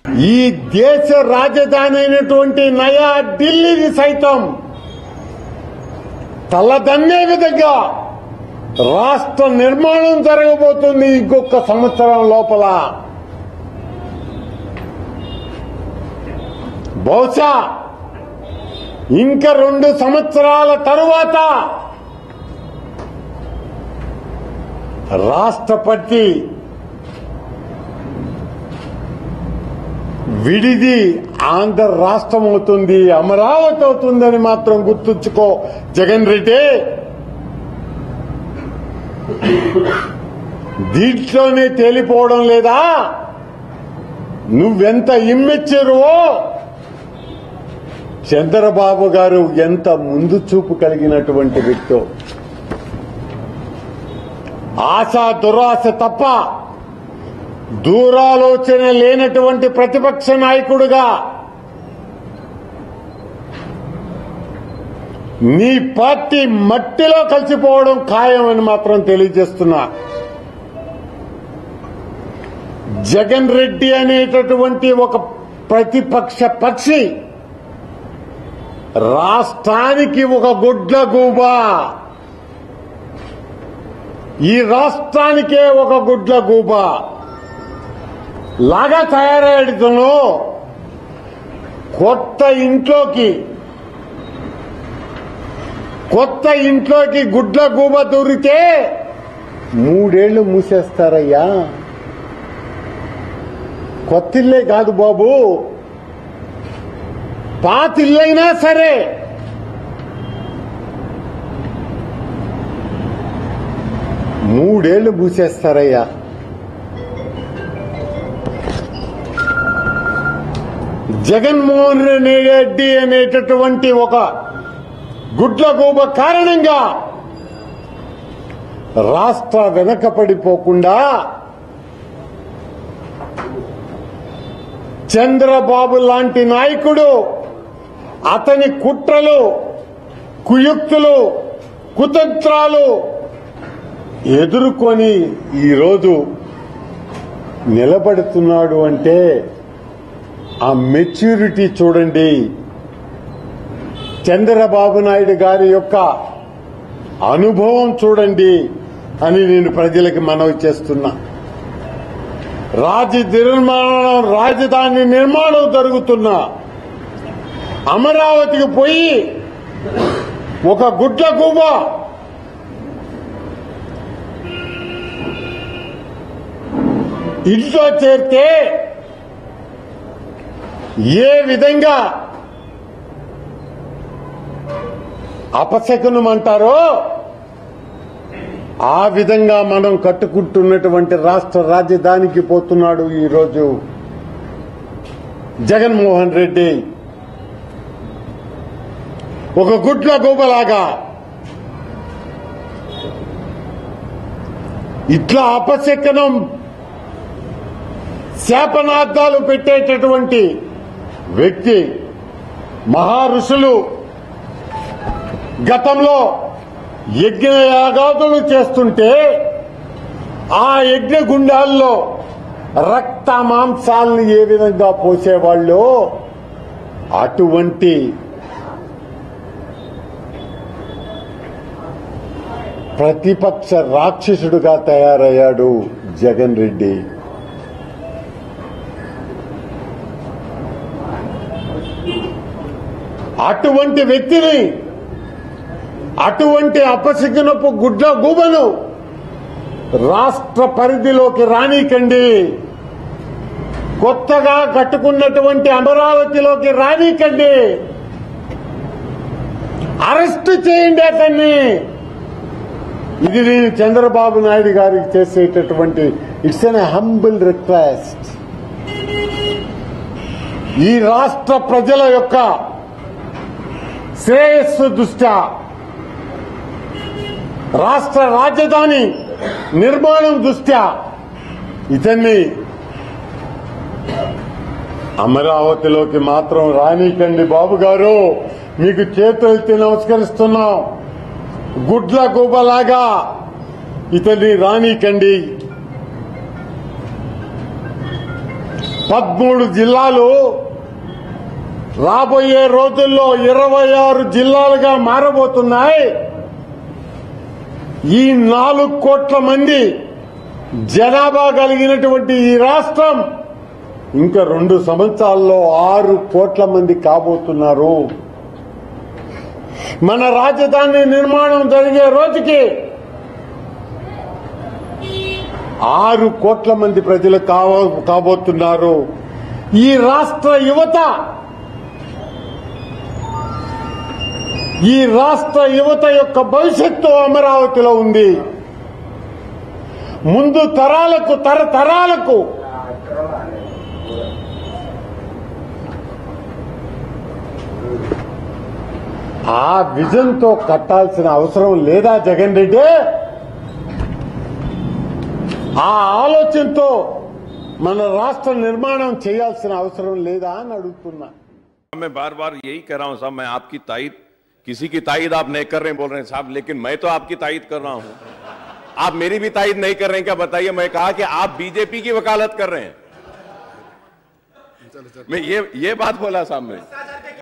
ఈ దేశ రాజధాని అయినటువంటి నయా ఢిల్లీని సైతం తలదన్నే విధంగా రాష్ట్ర నిర్మాణం జరగబోతుంది ఇంకొక సంవత్సరం లోపల బహుశా ఇంకా రెండు సంవత్సరాల తరువాత రాష్ట్రపతి విడిది ఆంధ్ర రాష్ట్రం అవుతుంది అమరావతి అవుతుందని మాత్రం గుర్తుంచుకో జగన్ రెడ్డి దీంట్లోనే తేలిపోవడం లేదా నువ్వెంత ఇమ్మెచ్చారువో చంద్రబాబు గారు ఎంత ముందు చూపు కలిగినటువంటి వ్యక్తో ఆశ దురాశ తప్ప దూరాలోచన లేనటువంటి ప్రతిపక్ష నాయకుడుగా నీ పార్టీ మట్టిలో కలిసిపోవడం ఖాయమని మాత్రం తెలియజేస్తున్నా జగన్ రెడ్డి అనేటటువంటి ఒక ప్రతిపక్ష పక్షి రాష్ట్రానికి ఒక గుడ్ల గూబ ఈ రాష్ట్రానికే ఒక గుడ్ల గూబ లాగా తయారయ్యాడుతను కొత్త ఇంట్లోకి కొత్త ఇంట్లోకి గుడ్ల గూబ దూరితే మూడేళ్లు మూసేస్తారయ్యా కొత్తిల్లే కాదు బాబు పాతిల్లైనా సరే మూడేళ్లు మూసేస్తారయ్యా జగన్మోహన్ రెడ్డి అనేటటువంటి ఒక గుడ్ల గూబ కారణంగా రాష్ట్ర వెనకపడిపోకుండా చంద్రబాబు లాంటి నాయకుడు అతని కుట్రలు కుయుక్తులు కుతంత్రాలు ఎదుర్కొని ఈరోజు నిలబడుతున్నాడు అంటే ఆ మెచ్యూరిటీ చూడండి చంద్రబాబు నాయుడు గారి యొక్క అనుభవం చూడండి అని నేను ప్రజలకు మనవి చేస్తున్నా రాజ నిర్మాణం రాజధాని నిర్మాణం జరుగుతున్నా అమరావతికి పోయి ఒక గుడ్ల గువ్వ ఇంట్లో చేరితే ఏ విధంగా అపశకునం అంటారో ఆ విధంగా మనం కట్టుకుంటున్నటువంటి రాష్ట్ర రాజధానికి పోతున్నాడు ఈరోజు జగన్మోహన్ రెడ్డి ఒక గుడ్ల గోబలాగా ఇట్లా అపశకనం శాపనార్థాలు పెట్టేటటువంటి వ్యక్తి మహా ఋషులు గతంలో యజ్ఞ యాగాదులు చేస్తుంటే ఆ యజ్ఞ గుండాల్లో రక్త మాంసాలను ఏ విధంగా పోసేవాళ్ళు అటువంటి ప్రతిపక్ష రాక్షసుడుగా తయారయ్యాడు జగన్ రెడ్డి అటువంటి వ్యక్తిని అటువంటి అపశకునపు గుడ్ల గూబను రాష్ట్ర పరిధిలోకి రానీకండి కొత్తగా కట్టుకున్నటువంటి అమరావతిలోకి రానీకండి అరెస్టు చేయండి అతన్ని ఇది నేను చంద్రబాబు నాయుడు గారికి చేసేటటువంటి ఇట్స్ ఎన్ హంబుల్ రిక్వెస్ట్ ఈ రాష్ట్ర ప్రజల యొక్క శ్రేయస్సు దృష్ట్యా రాష్ట్ర రాజధాని నిర్మాణం దృష్ట్యా ఇతన్ని అమరావతిలోకి మాత్రం రానీకండి బాబు గారు మీకు చేతులెత్తి నమస్కరిస్తున్నాం గుడ్ల గుబలాగా ఇతన్ని రానీకండి పదమూడు జిల్లాలు రాబోయే రోజుల్లో ఇరవై ఆరు జిల్లాలుగా మారబోతున్నాయి ఈ నాలుగు కోట్ల మంది జనాభా కలిగినటువంటి ఈ రాష్ట్రం ఇంకా రెండు సంవత్సరాల్లో ఆరు కోట్ల మంది కాబోతున్నారు మన రాజధాని నిర్మాణం జరిగే రోజుకి ఆరు కోట్ల మంది ప్రజలు కావ- కాబోతున్నారు ఈ రాష్ట్ర యువత ఈ రాష్ట్ర యువత యొక్క భవిష్యత్తు అమరావతిలో ఉంది ముందు తరాలకు తరతరాలకు ఆ విజన్తో కట్టాల్సిన అవసరం లేదా జగన్ రెడ్డి ఆ ఆలోచనతో మన రాష్ట్ర నిర్మాణం చేయాల్సిన అవసరం లేదా అని అడుగుతున్నా मैं बार बार यही कह रहा हूं साहब मैं आपकी तायद किसी की तायद आप नहीं कर रहे हैं बोल रहे हैं साहब लेकिन मैं तो आपकी तायद कर रहा हूं आप मेरी भी तायद नहीं कर रहे हैं क्या बताइए मैं कहा कि आप बीजेपी की वकालत कर रहे हैं मैं ये ये बात बोला साहब मैं